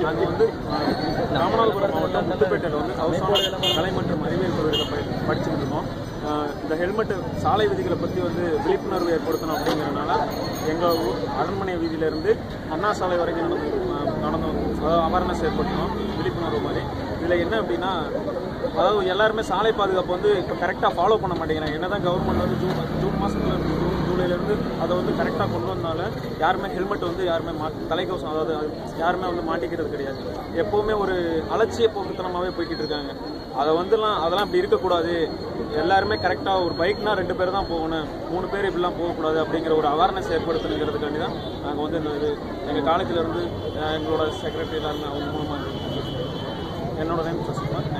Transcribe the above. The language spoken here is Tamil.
நாங்கள் வந்து அஹ், ராமநாதபுரம் மாவட்டம் முத்துப்பேட்டையில் வந்து ஹவுஸ் ஆனர் கலை மற்றும் அறிவியல் கல்லூரியில் படி படிச்சுட்டு இருக்கோம் அஹ், இந்த ஹெல்மெட் சாலை விதிகளை பற்றி வந்து விழிப்புணர்வு ஏற்படுத்தணும் அப்படிங்கிறனால எங்கள் ஊர் அரண்மனை வீதியிலேருந்து அண்ணா சாலை வரைக்கும் நடந்து அஹ், நடந்து வந்து அவேர்னஸ் ஏற்படுத்தணும் விழிப்புணர்வு மாதிரி இதில் என்ன அப்படின்னா அதாவது எல்லாருமே சாலை பாதுகாப்பு வந்து இப்போ கரெக்டாக ஃபாலோ பண்ண மாட்டேங்கிறாங்க என்னதான் கவர்மெண்ட் வந்து ஜூன் ஜூன் மாதத்துல ஜூன் ஜூலைலேருந்து அதை வந்து கரெக்டாக கொண்டு வந்தாலும் யாருமே ஹெல்மெட் வந்து யாருமே மா தலைக்கவசம் அதாவது அது யாருமே வந்து மாட்டிக்கிறது கிடையாது எப்போவுமே ஒரு அலட்சிய போக்குத்தனமாகவே போய்கிட்டு இருக்காங்க அதை வந்துலாம் அதெல்லாம் இப்படி இருக்கக்கூடாது எல்லாருமே கரெக்டாக ஒரு பைக்னா ரெண்டு பேர் தான் போகணும் மூணு பேர் இப்படிலாம் போகக்கூடாது அப்படிங்கிற ஒரு அவேர்னஸ் ஏற்படுத்தணுங்கிறதுக்காண்டி தான் நாங்கள் வந்து இந்த இது எங்கள் காலேஜில் இருந்து அஹ், எங்களோட செக்ரட்டரி எல்லாருமே அவங்க மூலமாக என்னோட நேம் சசிகுமார்